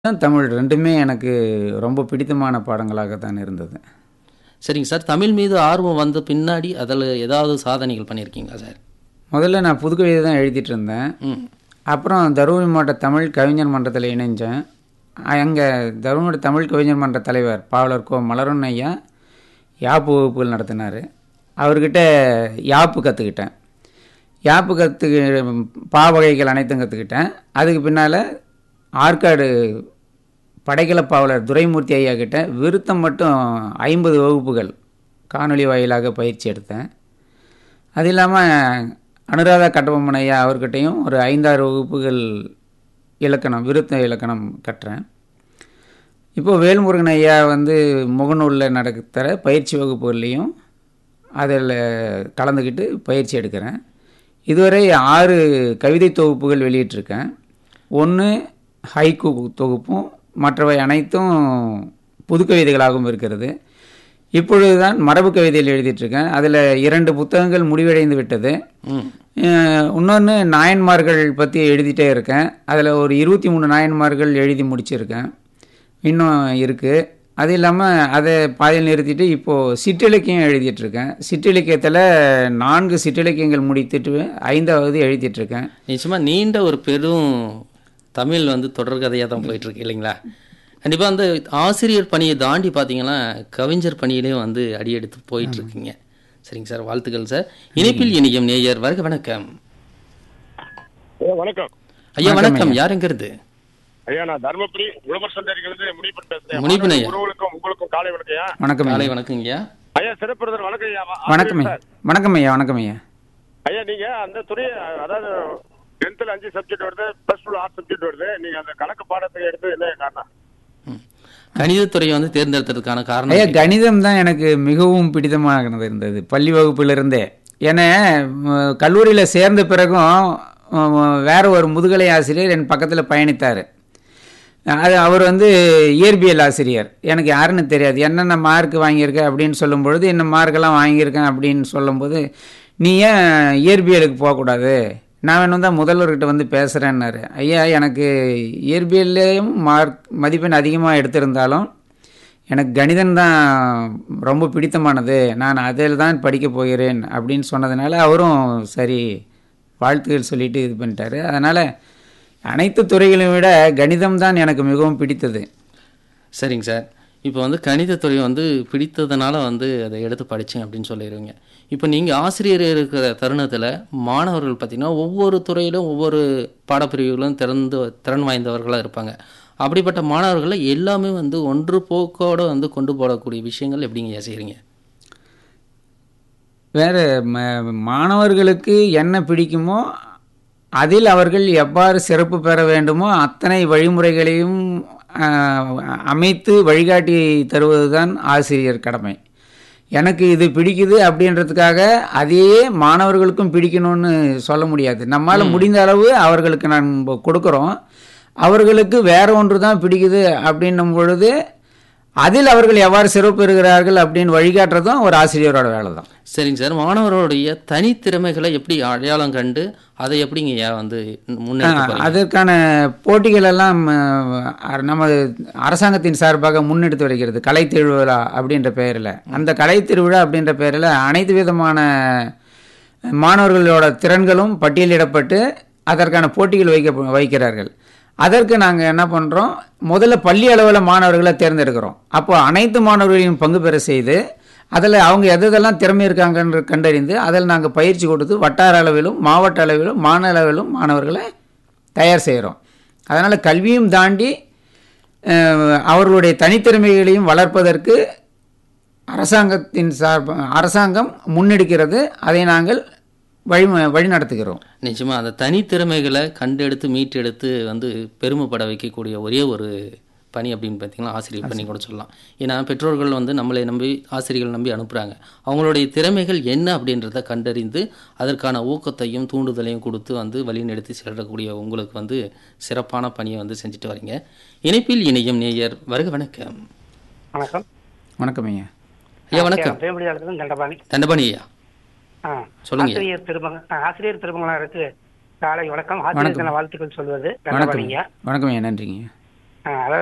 தமிழ் 2மே எனக்கு ரொம்ப பிடித்தமான பாடங்களாக தான் இருந்தது. சரிங்க சார். தமிழ் மீது ஆர்வம் வந்த பின்னாடி அதில ஏதாவது சாதனைகள் பண்ணியிருக்கீங்களா சார்? முதல்ல நான் புதுக்கவிதை தான் எழுதிட்டு இருந்தேன். ம். அப்புறம் தருமபுரி மாவட்ட தமிழ் கவிஞர் மன்றத்தில இணைஞ்சேன். அங்க தருமபுரி தமிழ் கவிஞர் மன்ற தலைவர் பாவலர் கோ. மலரன் ஐயா யாப்பு வகுப்புகள் நடத்தினாரு. அவர்கிட்ட யாப்பு கத்துக்கிட்டேன். யாப்பு கத்து பா வகைகள் அனைத்தும் கத்துக்கிட்டேன். அதுக்கு பின்னால ஆற்காடு படைக்கல பாவலர் துரைமூர்த்தி ஐயா கிட்ட விருத்தம் மட்டும் 50 வகுப்புகள் காணொளி வாயிலாக பயிற்சி எடுத்தேன். அது இல்லாம அனுராதா கட்டபொம்மன் ஐயா அவர்கிட்டயும் ஒரு 5, 6 வகுப்புகள் இலக்கணம் விருத்த இலக்கணம் கற்றேன். இப்போ வேல்முருகன் ஐயா வந்து முகநூல்ல நடத்துற பயிற்சி வகுப்புகள்லையும் அதில கலந்துக்கிட்டு பயிற்சி எடுக்கிறேன். இதுவரை 6 கவிதை தொகுப்புகள் வெளியிட்டிருக்கேன். 1 ஹைக்கூ தொகுப்பும் மற்றவை அனைத்தும் புதுக்கவிதைகளாகவும் இருக்கிறது. இப்பொழுது தான் மரபு கவிதைகள் எழுதிட்டு இருக்கேன். அதில 2 புத்தகங்கள் முடிவடைந்து விட்டது. ம். அ இன்னொன்னு நாயன்மார்கள் பத்தி எழுதிட்டே இருக்கேன். அதில ஒரு 23 நாயன்மார்கள் எழுதி முடிச்சிருக்கேன். இன்னும் இருக்கு. அது இல்லாம அத பாதியில நிறுத்திட்டு இப்போ சிற்றிலக்கியம் எழுதிட்டு இருக்கேன். சிற்றிலக்கியத்தில 4 சிற்றிலக்கியங்கள் முடித்துட்டு 5வது எழுதிட்டு இருக்கேன். நிச்சயமா நீண்ட ஒரு பெரும் தமிழ் வந்து தொடர்கதையா தான் போயிட்டு இருக்கு இல்லைங்களா? கண்டிப்பா அந்த ஆசிரியர் பணியை தாண்டி பார்த்தீங்கன்னா, கவிஞர் பணியிலேயும் வந்து அடியெடுத்து போயிட்டு இருக்கீங்க. சரிங்க சார். வாழ்த்துக்கள் சார். இணைப்பில் இணையும் நேயர் வருக வணக்கம். ஐயா வணக்கம் ஐயா வணக்கம் வணக்கம். ஐயா. யாருங்கிறது? ஐயா நான் தர்மபுரி உழவர் சந்தையிலிருந்து முனிப்பன் பேசுறேன் முனிப்பன் ஐயா. உறவுகளுக்கும் உங்களுக்கும் காலை வணக்கம் ஐயா வணக்கம் காலை ஐயா. வணக்கங்கய்யா. ஐயா சிறப்புறதர் வணக்கம் ஐயா வணக்கம் ஐயா. சார். வணக்கம் ஐயா. வணக்கம் ஐயா. ஐயா நீங்க அந்த துறை அதாவது டென்த்ல அஞ்சு சப்ஜெக்ட் வருது பிளஸ் டூ ஆறு சப்ஜெக்ட் வருது நீங்க அந்த கணக்கு பாடத்தை எடுத்து என்ன காரணம் ம். கணிதத்துறையை வந்து தேர்ந்தெடுத்ததுக்கான காரணம் ஐயா கணிதம் தான் எனக்கு மிகவும் பிடித்தமானது இருந்தது பள்ளி வகுப்பிலிருந்தே. ஏன்னா ம், கல்லூரியில சேர்ந்த பிறகும் ம், வேற ஒரு முதுகலை ஆசிரியர் என் பக்கத்துல பயணித்தாரு. அது அவர் வந்து இயற்பியல் ஆசிரியர். எனக்கு யாருன்னு தெரியாது. என்னென்ன மார்க் வாங்கியிருக்க அப்படின்னு சொல்லும் பொழுது என்ன மார்க்கெல்லாம் வாங்கியிருக்கேன் அப்படின்னு சொல்லும்போது நீ ஏன் இயற்பியலுக்கு போகக்கூடாது நான் வேணும் தான் முதல்வர்கிட்ட வந்து பேசுகிறேன்னாரு ஐயா எனக்கு இயற்பியல்லையும் மார்க் மதிப்பெண் அதிகமாக எடுத்திருந்தாலும் எனக்கு கணிதம் தான் ரொம்ப பிடித்தமானது நான் அதில் தான் படிக்க போகிறேன் அப்படின்னு சொன்னதுனால அவரும் சரி வாழ்த்துக்கள் சொல்லிட்டு இது பண்ணிட்டாரு அதனால் அனைத்து துறைகளையும் விட கணிதம் தான் எனக்கு மிகவும் பிடித்தது சரிங்க சார். இப்போ வந்து கணிதத்துறை வந்து பிடித்ததுனால வந்து அதை எடுத்து படிச்சேன் அப்படின்னு சொல்லிடுவீங்க. இப்போ நீங்க ஆசிரியர் இருக்கிற தருணத்துல மாணவர்கள் பார்த்தீங்கன்னா, ஒவ்வொரு துறையிலும் ஒவ்வொரு பாடப்பிரிவுகளும் திறந்து திறன் வாய்ந்தவர்களா இருப்பாங்க. அப்படிப்பட்ட மாணவர்கள எல்லாமே வந்து ஒன்று போக்கோட வந்து கொண்டு போடக்கூடிய விஷயங்கள் எப்படிங்கய்யா செய்றீங்க? வேற ம மாணவர்களுக்கு என்ன பிடிக்குமோ அதில் அவர்கள் எவ்வாறு சிறப்பு பெற வேண்டுமோ அத்தனை வழிமுறைகளையும் அ, அமைத்து வழிகாட்டி தருவதுதான் ஆசிரியர் கடமை. எனக்கு இது பிடிக்குது அப்படின்றதுக்காக அதையே மாணவர்களுக்கும் பிடிக்கணும்னு சொல்ல முடியாது. நம்மால முடிந்த அளவு அவர்களுக்கு நான் கொடுக்குறோம். அவர்களுக்கு வேற ஒன்று தான் பிடிக்குது அப்படின்னும் பொழுது அதில் அவர்கள் எவ்வாறு சிறப்பு பெறுகிறார்கள் அப்படின்னு வழிகாட்டுறதும் ஒரு ஆசிரியரோட வேலை தான். சரிங்க சார். மாணவர்களுடைய தனித்திறமைகளை எப்படி அடையாளம் கண்டு அதை எப்படிங்கய்யா வந்து முன்னெடுத்து போறீங்க? அதற்கான போட்டிகள் எல்லாம் அஹ், நம்ம அரசாங்கத்தின் சார்பாக முன்னெடுத்து வருகிறது கலை திருவிழா அப்படின்ற பெயரில் அந்த கலை திருவிழா அப்படின்ற பெயரில் அனைத்து விதமான மாணவர்களோட திறன்களும் பட்டியலிடப்பட்டு அதற்கான போட்டிகள் வைக்க வைக்கிறார்கள் அதற்கு நாங்கள் என்ன பண்ணுறோம் முதல்ல பள்ளி அளவில் மாணவர்களை தேர்ந்தெடுக்கிறோம் அப்போ அனைத்து மாணவர்களையும் பங்கு பெற செய்து அதில் அவங்க எது எதெல்லாம் திறமை இருக்காங்கன்னு கண்டறிந்து அதில் நாங்கள் பயிற்சி கொடுத்து வட்டார அளவிலும் மாவட்ட அளவிலும் மாநில அளவிலும் மாணவர்களை தயார் செய்கிறோம் அதனால் கல்வியும் தாண்டி அஹ், அவர்களுடைய தனித்திறமைகளையும் வளர்ப்பதற்கு அரசாங்கத்தின் சார்ப அரசாங்கம் முன்னெடுக்கிறது அதை நாங்கள் வழி வழி நடத்துகிறோம் நிச்சயமா அந்த தனித்திறமைகளை கண்டெடுத்து மீட்டெடுத்து வந்து பெருமைப்பட வைக்கக்கூடிய ஒரே ஒரு பணி அப்படின்னு பார்த்தீங்கன்னா ஆசிரியர் பணி கூட சொல்லலாம் ஏன்னா பெற்றோர்கள் வந்து நம்மளை நம்பி ஆசிரியர்கள் நம்பி அனுப்புகிறாங்க அவங்களுடைய திறமைகள் என்ன அப்படின்றத கண்டறிந்து அதற்கான ஊக்கத்தையும் தூண்டுதலையும் கொடுத்து வந்து வழிநடத்தி செல்லக்கூடிய உங்களுக்கு வந்து சிறப்பான பணியை வந்து செஞ்சுட்டு வரீங்க இணைப்பில் இணையும் நேயர் வருக வணக்கம் வணக்கம் வணக்கம் ஐயா ஐயா வணக்கம் தேவடியாளர் தண்டபாணி தண்டபாணி ஐயா ஆ, சொல்லுங்க. ஆசிரியர் திருமங்க ஆ, ஆசிரியர் திருமங்களாருக்கு காலை வணக்கம் வணக்கம். ஆசிரியர் தின வாழ்த்துக்கள் சொல்வது வணக்கம் தண்டபாணிங்க வணக்கம் ஐயா நன்றிங்க ஐயா ஆ அதாவது